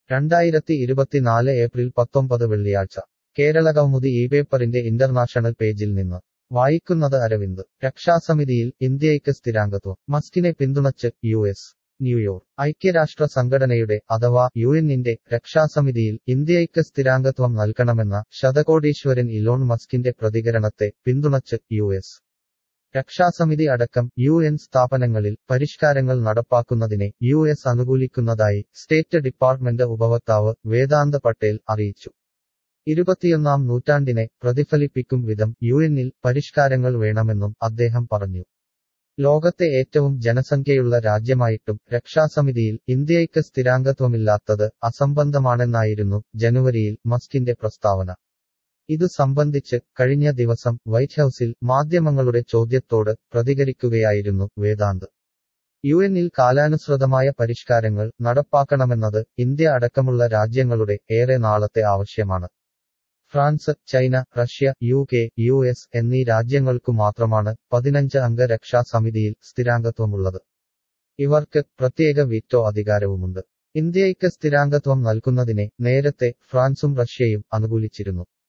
രണ്ടായിരത്തി ഇരുപത്തിനാല് ഏപ്രിൽ പത്തൊമ്പത് വെള്ളിയാഴ്ച കേരളകൗമുദി ഈ പേപ്പറിന്റെ ഇന്റർനാഷണൽ പേജിൽ നിന്ന് വായിക്കുന്നത് അരവിന്ദ് രക്ഷാസമിതിയിൽ ഇന്ത്യയ്ക്ക് സ്ഥിരാംഗത്വം മസ്കിനെ പിന്തുണച്ച് യു എസ് ന്യൂയോർക്ക് ഐക്യരാഷ്ട്ര സംഘടനയുടെ അഥവാ യുഎന്നിന്റെ രക്ഷാസമിതിയിൽ ഇന്ത്യയ്ക്ക് സ്ഥിരാംഗത്വം നൽകണമെന്ന ശതകോടീശ്വരൻ ഇലോൺ മസ്കിന്റെ പ്രതികരണത്തെ പിന്തുണച്ച് യു എസ് രക്ഷാസമിതി അടക്കം യു എൻ സ്ഥാപനങ്ങളിൽ പരിഷ്കാരങ്ങൾ നടപ്പാക്കുന്നതിനെ യു എസ് അനുകൂലിക്കുന്നതായി സ്റ്റേറ്റ് ഡിപ്പാർട്ട്മെന്റ് ഉപവക്താവ് വേദാന്ത പട്ടേൽ അറിയിച്ചു ഇരുപത്തിയൊന്നാം നൂറ്റാണ്ടിനെ പ്രതിഫലിപ്പിക്കും വിധം യുഎന്നിൽ പരിഷ്കാരങ്ങൾ വേണമെന്നും അദ്ദേഹം പറഞ്ഞു ലോകത്തെ ഏറ്റവും ജനസംഖ്യയുള്ള രാജ്യമായിട്ടും രക്ഷാസമിതിയിൽ ഇന്ത്യയ്ക്ക് സ്ഥിരാംഗത്വമില്ലാത്തത് അസംബന്ധമാണെന്നായിരുന്നു ജനുവരിയിൽ മസ്കിന്റെ പ്രസ്താവന ഇതു സംബന്ധിച്ച് കഴിഞ്ഞ ദിവസം വൈറ്റ് ഹൌസിൽ മാധ്യമങ്ങളുടെ ചോദ്യത്തോട് പ്രതികരിക്കുകയായിരുന്നു വേദാന്ത് യുഎന്നിൽ കാലാനുസൃതമായ പരിഷ്കാരങ്ങൾ നടപ്പാക്കണമെന്നത് ഇന്ത്യ അടക്കമുള്ള രാജ്യങ്ങളുടെ ഏറെ നാളത്തെ ആവശ്യമാണ് France China Russia U K U S എന്നീ രാജ്യങ്ങൾക്കു മാത്രമാണ് പതിനഞ്ച് അംഗ രക്ഷാസമിതിയിൽ സ്ഥിരാംഗത്വമുള്ളത് ഇവർക്ക് പ്രത്യേക വീറ്റോ അധികാരവുമുണ്ട് ഇന്ത്യയ്ക്ക് സ്ഥിരാംഗത്വം നൽകുന്നതിനെ നേരത്തെ ഫ്രാൻസും റഷ്യയും അനുകൂലിച്ചിരുന്നു